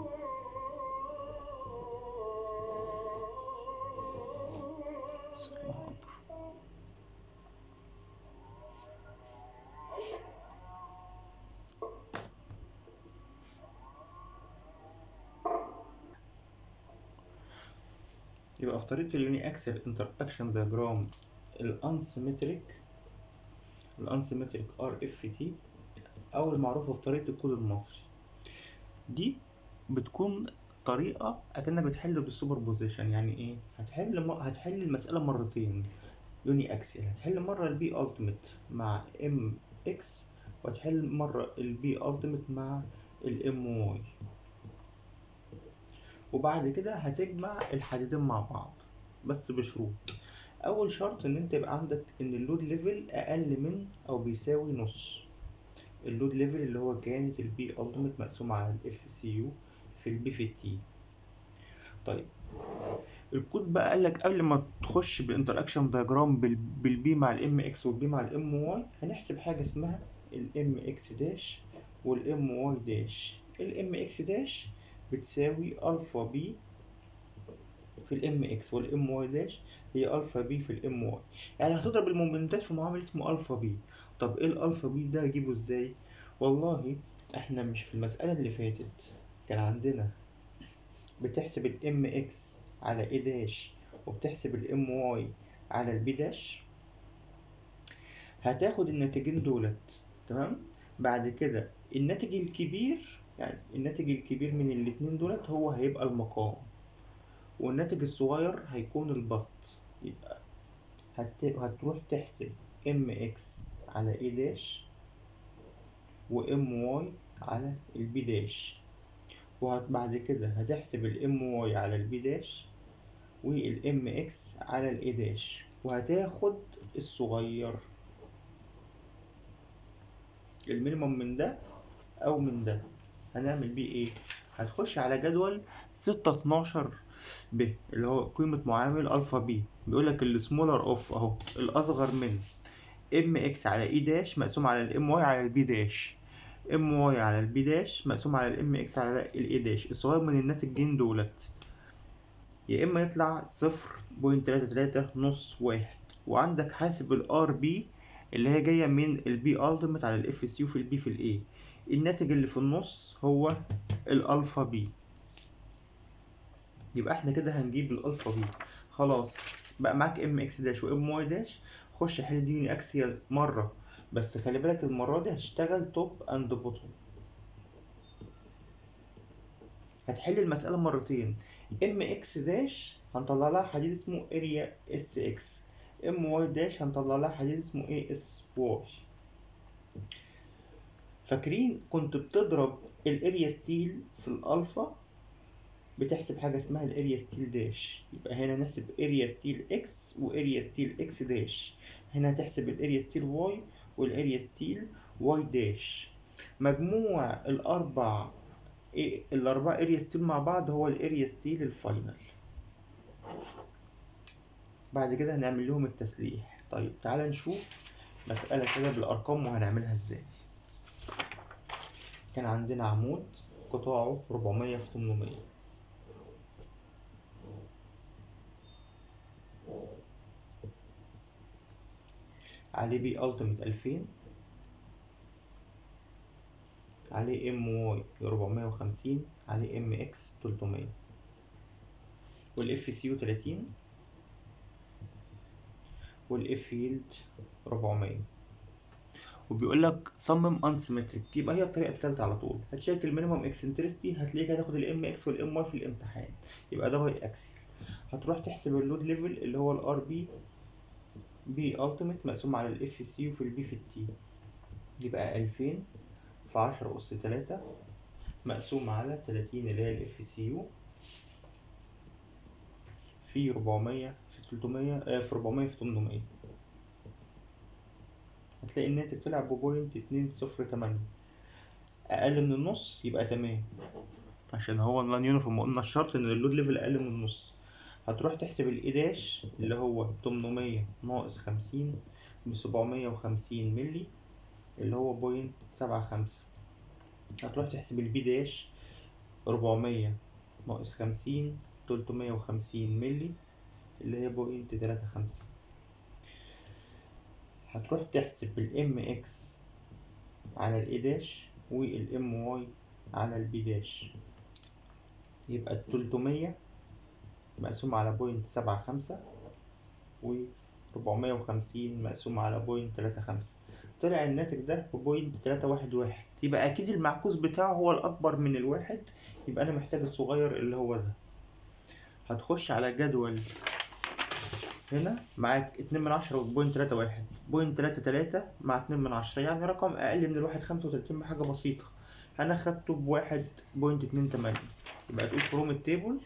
يبقى في طريقة اليوني اكسل انتر اكشن دياجرام الانسيمتريك الانسيمتريك ار اف تي او المعروفة في طريقة الكود المصري دي بتكون طريقة اكنك بتحل بالسوبر بوزيشن يعني ايه هتحل م... هتحل المسألة مرتين يوني اكسل هتحل مرة البي التيميت مع ام اكس وهتحل مرة البي التيميت مع الام واي وبعد كده هتجمع الحديدين مع بعض بس بشروط اول شرط ان انت يبقى عندك ان اللود ليفل اقل من او بيساوي نص اللود ليفل اللي هو كانت البي التيميت مقسوم على الاف سي يو في البي في التي طيب الكود بقى قال لك قبل ما تخش بالانتراكشن دايجرام بالبي مع الام اكس والبي مع الام واي هنحسب حاجه اسمها الام اكس داش والام واي داش الام اكس داش بتساوي الفا بي في الام اكس والام واي داش هي الفا بي في الام واي يعني هتضرب المومنتات في معامل اسمه الفا بي طب ايه الالفا بي ده اجيبه ازاي والله احنا مش في المسألة اللي فاتت كان عندنا بتحسب الام اكس على اي داش وبتحسب الام واي على البي داش هتاخد الناتجين دولت تمام بعد كده الناتج الكبير يعني الناتج الكبير من الاتنين دولت هو هيبقى المقام والناتج الصغير هيكون البسط يبقى هت... هتروح تحسب ام اكس على اي داش وام واي على البي داش وبعد كده هتحسب الام واي على البي داش والام اكس على الاي داش وهتاخد الصغير المينيموم من ده او من ده هنعمل بيه ايه هتخش على جدول ستة اتناشر ب اللي هو قيمة معامل الفا بي بيقولك السمولر اوف اهو الاصغر من ام اكس على اي داش مقسوم على الام واي على البي داش ام واي على البي داش مقسوم على الام اكس على الاي داش الصغير من الناتجين دولت يا اما يطلع صفر بوينت تلاتة تلاتة نص واحد وعندك حاسب الار بي اللي هي جاية من البي التيمت على الاف اس يو في البي في الاي الناتج اللي في النص هو الالفا بي يبقى احنا كده هنجيب الالفا بي خلاص بقى معاك ام اكس داش وام واي داش خش حل دي اكسيال مره بس خلي بالك المره دي هتشتغل توب اند بوتوم هتحل المساله مرتين ام اكس داش هنطلع لها حديد اسمه اريا اس اكس ام واي داش هنطلع لها حديد اسمه اي اس واي فاكرين كنت بتضرب الاريا ستيل في الالفا بتحسب حاجه اسمها الاريا ستيل داش يبقى هنا نحسب اريا ستيل اكس واريا ستيل اكس داش هنا هتحسب الاريا ستيل واي والاريا ستيل واي داش مجموع الاربع إيه الاربع اريا ستيل مع بعض هو الاريا ستيل الفاينل بعد كده هنعمل لهم التسليح طيب تعالى نشوف مسألة كده بالأرقام وهنعملها ازاي كان عندنا عمود قطاعه 400 في 800 عليه بي التيمت 2000 عليه ام واي 450 عليه ام اكس 300 والاف سي يو 30 والاف يلد 400 وبيقول لك صمم انسيمتريك يبقى هي الطريقه الثالثه على طول هتشيك المينيمم اكسنترستي هتلاقيك هتاخد الام اكس والام واي في الامتحان يبقى ده باي اكسل هتروح تحسب اللود ليفل اللي هو الار بي بي التيمت مقسوم على الاف سي في البي في التي يبقى 2000 في 10 اس 3 مقسوم على 30 اللي هي الاف سي يو في 400 في 300 آه في 400 في 800 هتلاقي الناتج طلع ببوينت اتنين صفر تمانية أقل من النص يبقى تمام عشان هو النون يونيفورم قلنا الشرط إن اللود ليفل أقل من النص هتروح تحسب الإي داش اللي هو تمنمية ناقص خمسين بسبعمية وخمسين ملي اللي هو بوينت سبعة خمسة هتروح تحسب البي داش ربعمية ناقص خمسين تلتمية وخمسين ملي اللي هي بوينت تلاتة خمسة هتروح تحسب الام اكس على الاي داش والام واي على البي داش يبقى التلتمية مقسوم على بوينت سبعة خمسة و ربعمية وخمسين مقسوم على بوينت تلاتة خمسة طلع الناتج ده ببوينت تلاتة واحد واحد يبقى أكيد المعكوس بتاعه هو الأكبر من الواحد يبقى أنا محتاج الصغير اللي هو ده هتخش على جدول هنا معاك اتنين من عشرة وبوينت تلاتة واحد بوينت تلاتة تلاتة مع اتنين من عشرة يعني رقم أقل من الواحد خمسة وتلاتين بحاجة بسيطة أنا خدته بواحد بوينت اتنين تمانية يبقى تقول فروم التيبل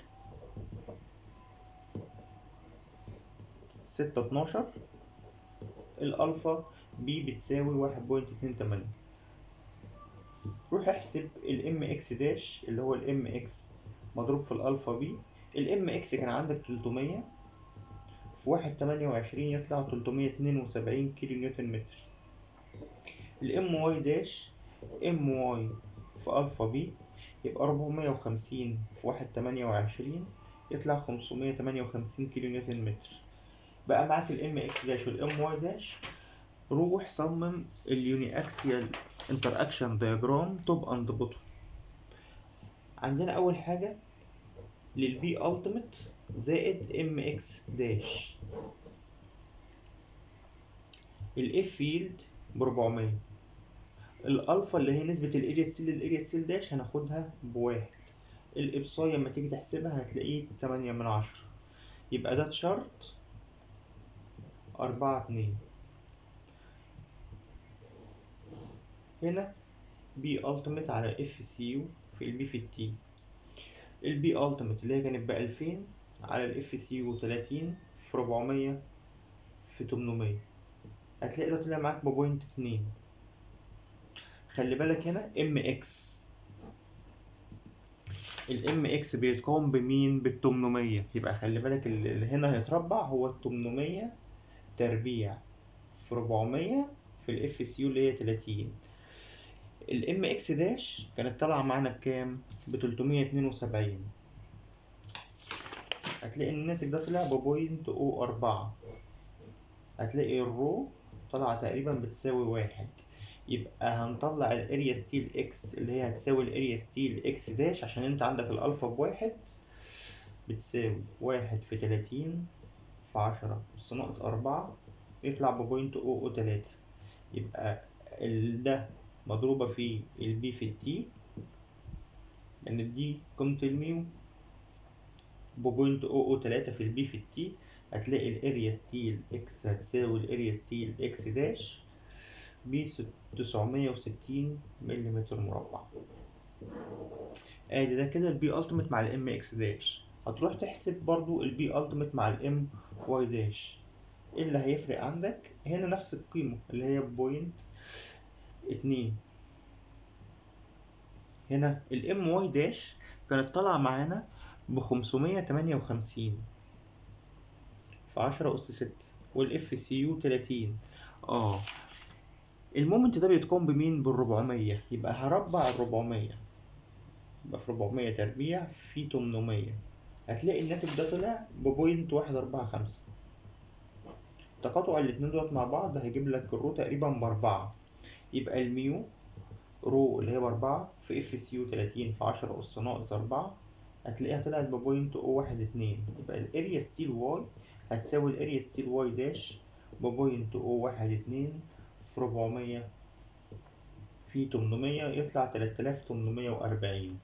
ستة اتناشر الألفا بي بتساوي واحد بوينت اتنين تمانية روح احسب الام اكس داش اللي هو الام اكس مضروب في الألفا بي الام اكس كان عندك 300 في واحد تمانية وعشرين يطلع 372 كيلو نيوتن متر الام واي داش ام واي في الفا بي يبقى 450 في واحد تمانية وعشرين يطلع 558 كيلو نيوتن متر بقى معاك الام اكس داش والام واي داش روح صمم اليوني اكسيال انتر اكشن دياجرام توب اند بوتوم عندنا اول حاجه للبي التيميت زائد ام اكس داش الاف فيلد ب 400 الالفا اللي هي نسبة الاريا ستيل للاريا ستيل داش هناخدها بواحد الابصاي لما تيجي تحسبها هتلاقيه تمانية من عشرة يبقى ده تشارت أربعة اتنين هنا بي التيميت على اف سي يو في البي في التي البي التيميت اللي هي كانت بألفين على الاف سي يو تلاتين في ربعمية في تمنمية هتلاقي ده طلع معاك ببوينت اتنين خلي بالك هنا ام اكس الام اكس بيتقوم بمين بالتمنمية يبقى خلي بالك اللي هنا هيتربع هو التمنمية تربيع في ربعمية في الاف سي يو اللي هي تلاتين الام اكس داش كانت طالعة معانا بكام؟ بتلتمية اتنين وسبعين هتلاقي الناتج ده طلع ببوينت او أربعة هتلاقي الرو طالعة تقريبا بتساوي واحد يبقى هنطلع الاريا ستيل اكس اللي هي هتساوي الاريا ستيل اكس داش عشان انت عندك الالفا بواحد بتساوي واحد في تلاتين في عشرة بس ناقص أربعة يطلع ببوينت او او تلاتة يبقى ال- ده مضروبة في البي في التي لأن دي قيمة الميو ببوينت او او تلاتة في البي في التي هتلاقي الاريا ستيل اكس هتساوي الاريا ستيل اكس داش ب 960 ملم مربع ادي ده كده البي التيميت مع الام اكس داش هتروح تحسب برضو البي التيميت مع الام واي داش ايه اللي هيفرق عندك هنا نفس القيمة اللي هي بوينت اتنين هنا الام واي داش كانت طالعة معانا بخمسمية تمانية وخمسين في عشرة أس ستة والاف سي يو تلاتين اه المومنت ده بيتقوم بمين بالربعمية يبقى هربع الربعمية يبقى في ربعمية تربيع في تمنمية هتلاقي الناتج ده طلع ببوينت واحد أربعة خمسة تقاطع الاتنين دول مع بعض هيجيب لك الرو تقريبا بأربعة يبقى الميو رو اللي هي بأربعة في اف سي يو تلاتين في عشرة أس ناقص أربعة هتلاقيها طلعت ببوينت أو واحد اتنين يبقى الاريا ستيل واي هتساوي الاريا ستيل واي داش ببوينت أو واحد اتنين في ربعمية في تمنمية يطلع تلات آلاف تمنمية وأربعين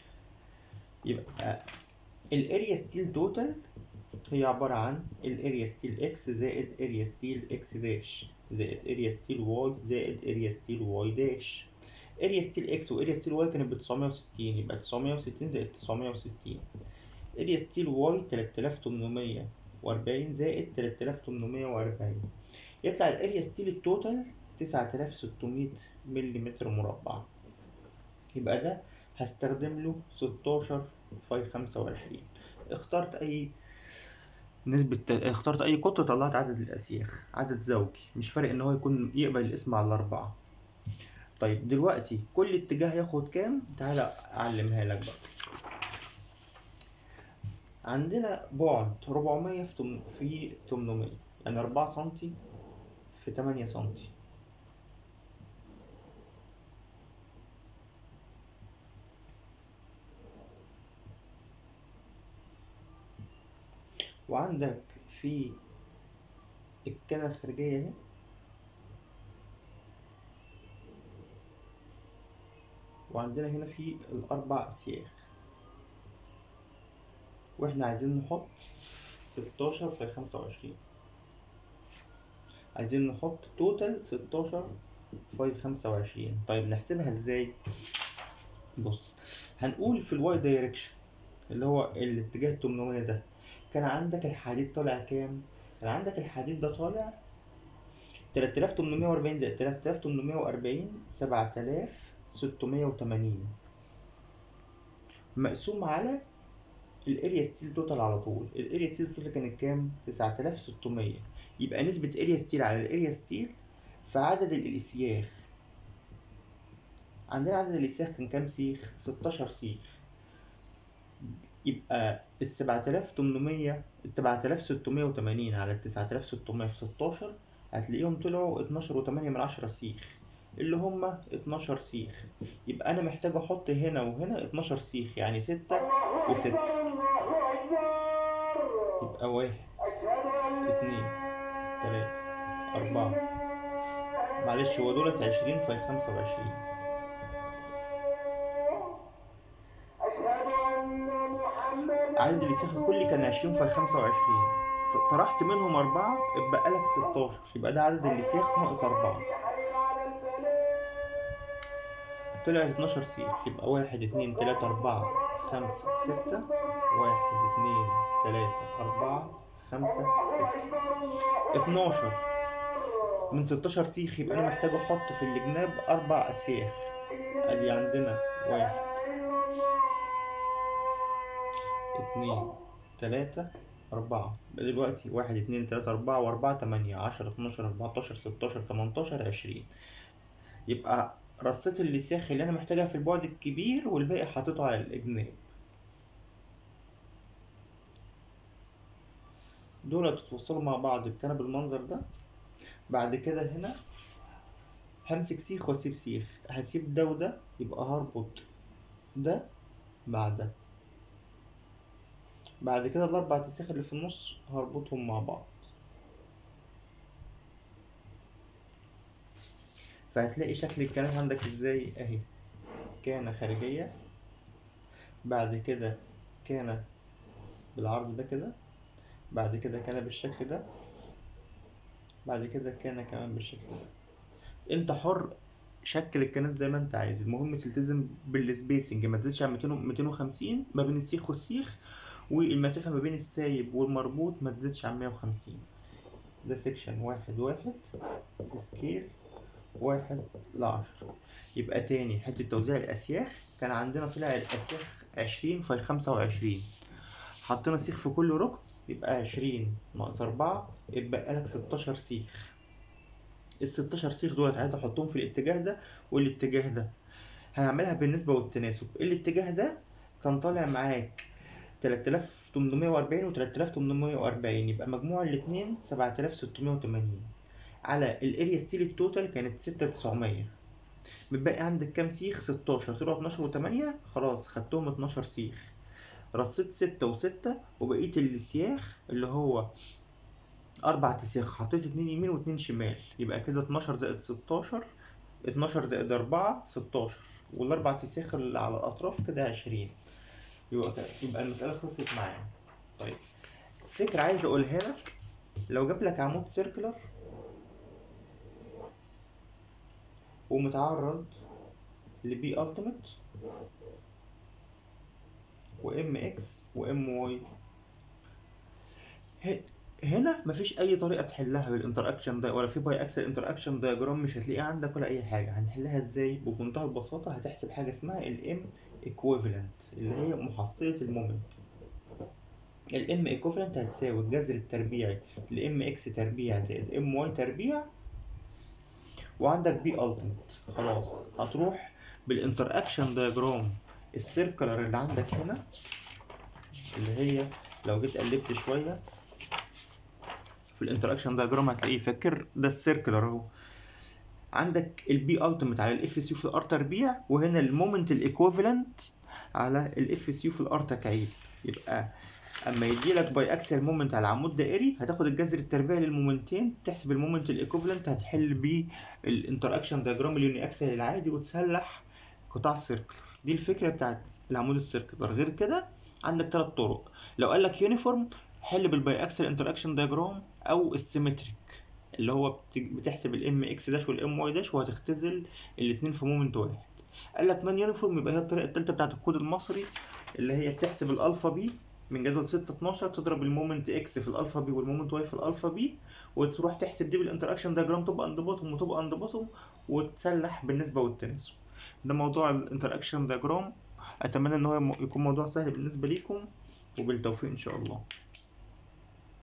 يبقى الاريا ستيل توتال هي عبارة عن الاريا ستيل اكس زائد اريا ستيل اكس داش زائد اريا ستيل واي زائد اريا ستيل واي داش اريا ستيل اكس واريا ستيل واي كانت بتسعمية وستين يبقى تسعمية وستين زائد تسعمية وستين اريا ستيل واي تلات آلاف تمنمية وأربعين زائد تلات آلاف تمنمية وأربعين يطلع الاريا ستيل التوتال تسعة آلاف ستمية مليمتر مربع يبقى ده هستخدم له ستاشر فاي خمسة وعشرين اخترت أي نسبة اخترت أي قطر طلعت عدد الأسياخ عدد زوجي مش فارق إن هو يكون يقبل الاسم على الأربعة طيب دلوقتي كل اتجاه ياخد كام تعالى أعلمها لك بقى عندنا بعد 400 في تم... في 800 يعني 4 سنتي في 8 سنتي وعندك في الكنة الخارجية اهي وعندنا هنا في الأربع أسياخ واحنا عايزين نحط ستاشر في خمسة وعشرين عايزين نحط توتال ستاشر في خمسة وعشرين طيب نحسبها ازاي بص هنقول في الواي دايركشن اللي هو الاتجاه التمنمية ده كان عندك الحديد طالع كام كان عندك الحديد ده طالع تلات آلاف تمنمية وأربعين زائد تلات آلاف تمنمية وأربعين سبعة آلاف ستمية وتمانين مقسوم على الاريا ستيل توتال على طول الاريا ستيل توتال كانت كام 9600 يبقى نسبة اريا ستيل على الاريا ستيل في عدد الاسياخ عندنا عدد الاسياخ كان كام سيخ 16 سيخ يبقى ال 7800 ال 7680 على ال 9600 في 16 هتلاقيهم طلعوا 12 و8 من 10 سيخ اللي هما 12 سيخ يبقى انا محتاج احط هنا وهنا 12 سيخ يعني 6 و6 يبقى واحد اتنين تلاتة أربعة معلش هو دولت عشرين في خمسة وعشرين عدد الإساخ الكلي كان عشرين في خمسة وعشرين طرحت منهم أربعة اتبقى لك ستاشر يبقى ده عدد الإساخ ناقص أربعة طلع 12 سيخ يبقى واحد اتنين تلاتة أربعة خمسة ستة واحد اتنين تلاتة أربعة خمسة ستة اتناشر من ستاشر سيخ يبقى أنا محتاج أحط في الجناب أربع أسياخ أدي عندنا واحد اتنين تلاتة أربعة يبقى دلوقتي واحد اتنين تلاتة أربعة وأربعة تمانية عشرة اتناشر أربعتاشر ستاشر تمنتاشر عشرين يبقى رصيت السياخ اللي أنا محتاجها في البعد الكبير والباقي حاططه على الأجناب دول تتوصلوا مع بعض بكنب بالمنظر ده بعد كده هنا همسك سيخ واسيب سيخ هسيب ده وده يبقى هربط ده مع ده بعد كده الأربع أسياخ اللي في النص هربطهم مع بعض فهتلاقي شكل الكنبة عندك ازاي اهي كانة خارجية بعد كده كانة بالعرض ده كده بعد كده كانة بالشكل ده بعد كده كانة كمان بالشكل ده انت حر شكل الكنات زي ما انت عايز المهم تلتزم بالسبيسنج ما تزيدش عن 200 250 ما بين السيخ والسيخ والمسافة ما بين السايب والمربوط ما تزيدش عن 150 ده سيكشن واحد واحد سكيل واحد لعشرة يبقى تاني حتة توزيع الأسياخ كان عندنا طلع الأسياخ عشرين في خمسة وعشرين حطينا سيخ في كل ركن يبقى عشرين ناقص أربعة يتبقى لك ستاشر سيخ الستاشر سيخ دولت عايز أحطهم في الاتجاه ده والاتجاه ده هنعملها بالنسبة والتناسب الاتجاه ده كان طالع معاك 3840 و 3840 يبقى مجموع الاتنين 7680 على الاريا ستيل التوتال كانت 6900 متبقي عندك كام سيخ 16 طلعوا 12 و8 خلاص خدتهم 12 سيخ رصيت 6 و6 وبقيت السياخ اللي هو أربع أسياخ حطيت اتنين يمين واتنين شمال يبقى كده 12 زائد 16 12 زائد 4 16 والأربع أسياخ اللي على الأطراف كده 20 يبقى يبقى المسألة خلصت معانا طيب فكرة عايز أقولها لك لو جاب لك عمود سيركلر ومتعرض لبي التيميت وام اكس وام واي هنا مفيش اي طريقه تحلها بالانتراكشن ده ولا في باي اكسل انتراكشن دايجرام مش هتلاقيه عندك ولا اي حاجه هنحلها ازاي بمنتهى البساطه هتحسب حاجه اسمها الام ايكويفالنت اللي هي محصله المومنت الام ايكويفالنت هتساوي الجذر التربيعي لام اكس تربيع زائد ام واي تربيع وعندك بي التيميت خلاص هتروح بالانتراكشن دايجرام السيركلر اللي عندك هنا اللي هي لو جيت قلبت شويه في الانتراكشن دايجرام هتلاقيه فاكر ده السيركلر اهو عندك البي التيميت على الاف سي في الار تربيع وهنا المومنت الايكوفالنت على الاف سي في الار تكعيب يبقى اما يجي لك باي اكسل مومنت على عمود دائري هتاخد الجذر التربيعي للمومنتين تحسب المومنت الايكوفالنت هتحل بيه الانتراكشن دايجرام اليوني اكسل العادي وتسلح قطاع السيركلر دي الفكره بتاعت العمود السيركلر غير كده عندك ثلاث طرق لو قال لك يونيفورم حل بالباي اكسل انتراكشن دايجرام او السيمتريك اللي هو بتحسب الام اكس داش والام واي داش وهتختزل الاثنين في مومنت واحد قال لك نون يونيفورم يبقى هي الطريقه الثالثه بتاعت الكود المصري اللي هي بتحسب الالفا بي من جدول 6 12 تضرب المومنت اكس في الالفا بي والمومنت واي في الالفا بي وتروح تحسب دي بالانتراكشن دايجرام تبقى اند بوتوم وتبقى اند بوتوم وتسلح بالنسبه والتناسب ده موضوع الانتراكشن دايجرام اتمنى ان هو يكون موضوع سهل بالنسبه ليكم وبالتوفيق ان شاء الله